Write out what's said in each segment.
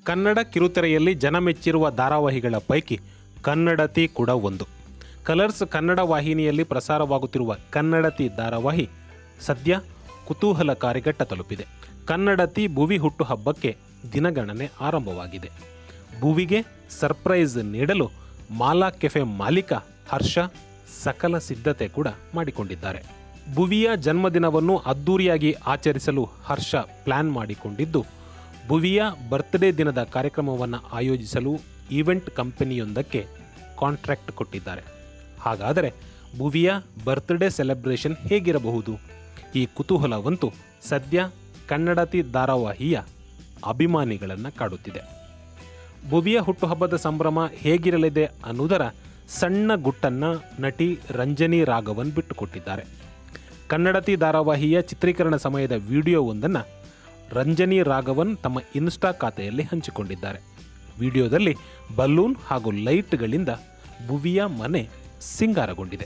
ಕನ್ನಡ ಕಿರುತೆರೆಯಲ್ಲಿ ಜನ ಮೆಚ್ಚಿರುವ ಧಾರಾವಾಹಿಗಳ ಪೈಕಿ ಕನ್ನಡತಿ ಕೂಡ ಒಂದು ಕಲರ್ಸ್ ಕನ್ನಡ ವಾಹಿನಿಯಲ್ಲಿ ಪ್ರಸಾರವಾಗುತ್ತಿರುವ ಕನ್ನಡತಿ ಧಾರಾವಾಹಿ ಸದ್ಯ ಕುತೂಹಲಕಾರಿ ಘಟ್ಟ ತಲುಪಿದೆ ಕನ್ನಡತಿ ಭುವಿ ಹುಟ್ಟುಹಬ್ಬಕ್ಕೆ ದಿನಗಣನೆ ಆರಂಭವಾಗಿದೆ ಭುವಿಗೆ ಸರ್ಪ್ರೈಸ್ ನೀಡಲು ಮಾಲಾ ಕೆಫೆ ಮಾಲೀಕ ಹರ್ಷ ಸಕಲ ಸಿದ್ಧತೆ ಕೂಡ ಮಾಡಿಕೊಂಡಿದ್ದಾರೆ ಭುವಿಯ ಜನ್ಮದಿನವನ್ನು ಅದ್ದೂರಿಯಾಗಿ ಆಚರಿಸಲು ಹರ್ಷ ಪ್ಲಾನ್ ಮಾಡಿಕೊಂಡಿದ್ದು ಭುವಿಯ ಬರ್ತ್ಡೇ ದಿನದ ಕಾರ್ಯಕ್ರಮವನ್ನು ಆಯೋಜಿಸಲು ಈವೆಂಟ್ ಕಂಪನಿಯೊಂದಕ್ಕೆ ಕಾಂಟ್ರಾಕ್ಟ್ ಕೊಟ್ಟಿದ್ದಾರೆ ಹಾಗಾದರೆ ಭುವಿಯ ಬರ್ತ್ಡೇ ಸೆಲೆಬ್ರೇಷನ್ ಹೇಗಿರಬಹುದು ಈ ಕುತೂಹಲವಂತೂ ಸದ್ಯ ಕನ್ನಡತಿ ಧಾರಾವಾಹಿಯ ಅಭಿಮಾನಿಗಳನ್ನು ಕಾಡುತ್ತಿದೆ ಭುವಿಯ ಹುಟ್ಟುಹಬ್ಬದ ಸಂಭ್ರಮ ಹೇಗಿರಲಿದೆ ಅನ್ನುವುದರ ಸಣ್ಣ ಗುಟ್ಟನ್ನು ನಟಿ ರಂಜನಿ ರಾಘವನ್ ಬಿಟ್ಟುಕೊಟ್ಟಿದ್ದಾರೆ ಕನ್ನಡತಿ ಧಾರಾವಾಹಿಯ ಚಿತ್ರೀಕರಣ ಸಮಯದ ವಿಡಿಯೋವೊಂದನ್ನು ರಂಜನಿ ರಾಘವನ್ ತಮ್ಮ ಇನ್ಸ್ಟಾ ಖಾತೆಯಲ್ಲಿ ಹಂಚಿಕೊಂಡಿದ್ದಾರೆ ವಿಡಿಯೋದಲ್ಲಿ ಬಲೂನ್ ಹಾಗೂ ಲೈಟ್ಗಳಿಂದ ಭುವಿಯ ಮನೆ ಸಿಂಗಾರಗೊಂಡಿದೆ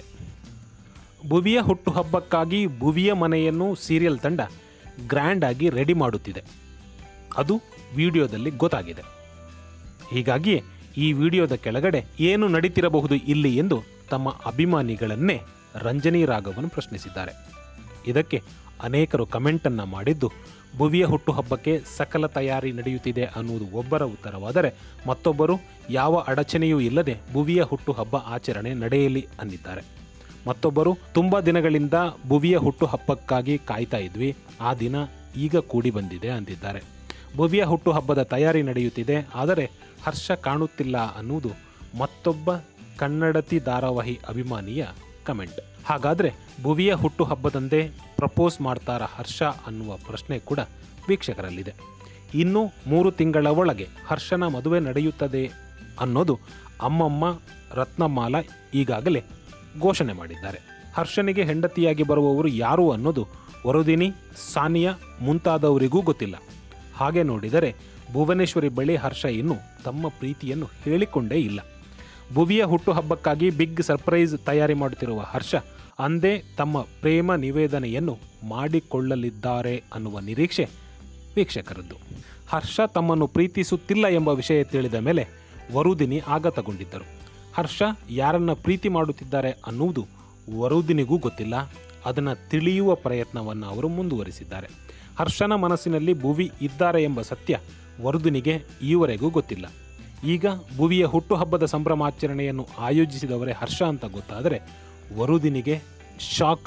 ಭುವಿಯ ಹುಟ್ಟುಹಬ್ಬಕ್ಕಾಗಿ ಭುವಿಯ ಮನೆಯನ್ನು ಸೀರಿಯಲ್ ತಂಡ ಗ್ರ್ಯಾಂಡ್ ಆಗಿ ರೆಡಿ ಮಾಡುತ್ತಿದೆ ಅದು ವಿಡಿಯೋದಲ್ಲಿ ಗೊತ್ತಾಗಿದೆ ಹೀಗಾಗಿಯೇ ಈ ವಿಡಿಯೋದ ಕೆಳಗಡೆ ಏನು ನಡೀತಿರಬಹುದು ಇಲ್ಲಿ ಎಂದು ತಮ್ಮ ಅಭಿಮಾನಿಗಳನ್ನೇ ರಂಜನಿ ರಾಘವನ್ ಪ್ರಶ್ನಿಸಿದ್ದಾರೆ ಇದಕ್ಕೆ ಅನೇಕರು ಕಮೆಂಟನ್ನು ಮಾಡಿದ್ದು ಭುವಿಯ ಹುಟ್ಟುಹಬ್ಬಕ್ಕೆ ಸಕಲ ತಯಾರಿ ನಡೆಯುತ್ತಿದೆ ಅನ್ನುವುದು ಒಬ್ಬರ ಉತ್ತರವಾದರೆ ಮತ್ತೊಬ್ಬರು ಯಾವ ಅಡಚಣೆಯೂ ಇಲ್ಲದೆ ಭುವಿಯ ಹುಟ್ಟುಹಬ್ಬ ಆಚರಣೆ ನಡೆಯಲಿ ಅಂದಿದ್ದಾರೆ ಮತ್ತೊಬ್ಬರು ತುಂಬ ದಿನಗಳಿಂದ ಭುವಿಯ ಹುಟ್ಟುಹಬ್ಬಕ್ಕಾಗಿ ಕಾಯ್ತಾ ಇದ್ವಿ ಆ ದಿನ ಈಗ ಕೂಡಿ ಬಂದಿದೆ ಅಂದಿದ್ದಾರೆ ಭುವಿಯ ಹುಟ್ಟುಹಬ್ಬದ ತಯಾರಿ ನಡೆಯುತ್ತಿದೆ ಆದರೆ ಹರ್ಷ ಕಾಣುತ್ತಿಲ್ಲ ಅನ್ನುವುದು ಮತ್ತೊಬ್ಬ ಕನ್ನಡತಿ ಧಾರಾವಾಹಿ ಅಭಿಮಾನಿಯ ಕಮೆಂಟ್ ಹಾಗಾದರೆ ಭುವಿಯ ಹುಟ್ಟುಹಬ್ಬದಂದೇ ಪ್ರಪೋಸ್ ಮಾಡ್ತಾರ ಹರ್ಷ ಅನ್ನುವ ಪ್ರಶ್ನೆ ಕೂಡ ವೀಕ್ಷಕರಲ್ಲಿದೆ ಇನ್ನು ಮೂರು ತಿಂಗಳ ಒಳಗೆ ಹರ್ಷನ ಮದುವೆ ನಡೆಯುತ್ತದೆ ಅನ್ನೋದು ಅಮ್ಮಮ್ಮ ರತ್ನಮಾಲ ಈಗಾಗಲೇ ಘೋಷಣೆ ಮಾಡಿದ್ದಾರೆ ಹರ್ಷನಿಗೆ ಹೆಂಡತಿಯಾಗಿ ಬರುವವರು ಯಾರು ಅನ್ನೋದು ವರುದಿನಿ ಸಾನಿಯಾ ಮುಂತಾದವರಿಗೂ ಗೊತ್ತಿಲ್ಲ ಹಾಗೆ ನೋಡಿದರೆ ಭುವನೇಶ್ವರಿ ಬಳಿ ಹರ್ಷ ಇನ್ನೂ ತಮ್ಮ ಪ್ರೀತಿಯನ್ನು ಹೇಳಿಕೊಂಡೇ ಇಲ್ಲ ಭುವಿಯ ಹುಟ್ಟುಹಬ್ಬಕ್ಕಾಗಿ ಬಿಗ್ ಸರ್ಪ್ರೈಸ್ ತಯಾರಿ ಮಾಡುತ್ತಿರುವ ಹರ್ಷ ಅಂದೇ ತಮ್ಮ ಪ್ರೇಮ ನಿವೇದನೆಯನ್ನು ಮಾಡಿಕೊಳ್ಳಲಿದ್ದಾರೆ ಅನ್ನುವ ನಿರೀಕ್ಷೆ ವೀಕ್ಷಕರದ್ದು ಹರ್ಷ ತಮ್ಮನ್ನು ಪ್ರೀತಿಸುತ್ತಿಲ್ಲ ಎಂಬ ವಿಷಯ ತಿಳಿದ ಮೇಲೆ ವರುದಿನಿ ಆಘಾತಗೊಂಡಿದ್ದರು ಹರ್ಷ ಯಾರನ್ನ ಪ್ರೀತಿ ಮಾಡುತ್ತಿದ್ದಾರೆ ಅನ್ನುವುದು ವರುದಿನಿಗೂ ಗೊತ್ತಿಲ್ಲ ಅದನ್ನು ತಿಳಿಯುವ ಪ್ರಯತ್ನವನ್ನು ಅವರು ಮುಂದುವರಿಸಿದ್ದಾರೆ ಹರ್ಷನ ಮನಸ್ಸಿನಲ್ಲಿ ಭುವಿ ಇದ್ದಾರೆ ಎಂಬ ಸತ್ಯ ವರುದಿನಿಗೆ ಈವರೆಗೂ ಗೊತ್ತಿಲ್ಲ ಈಗ ಭುವಿಯ ಹುಟ್ಟುಹಬ್ಬದ ಸಂಭ್ರಮಾಚರಣೆಯನ್ನು ಆಯೋಜಿಸಿದವರೇ ಹರ್ಷ ಅಂತ ಗೊತ್ತಾದರೆ ವರುದಿನಿಗೆ ಶಾಕ್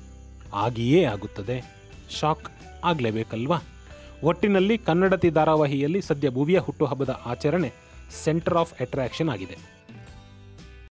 ಆಗಿಯೇ ಆಗುತ್ತದೆ ಶಾಕ್ ಆಗಲೇಬೇಕಲ್ವಾ ಒಟ್ಟಿನಲ್ಲಿ ಕನ್ನಡತಿ ಧಾರಾವಾಹಿಯಲ್ಲಿ ಸದ್ಯ ಭುವಿಯ ಹುಟ್ಟುಹಬ್ಬದ ಆಚರಣೆ ಸೆಂಟರ್ ಆಫ್ ಅಟ್ರಾಕ್ಷನ್ ಆಗಿದೆ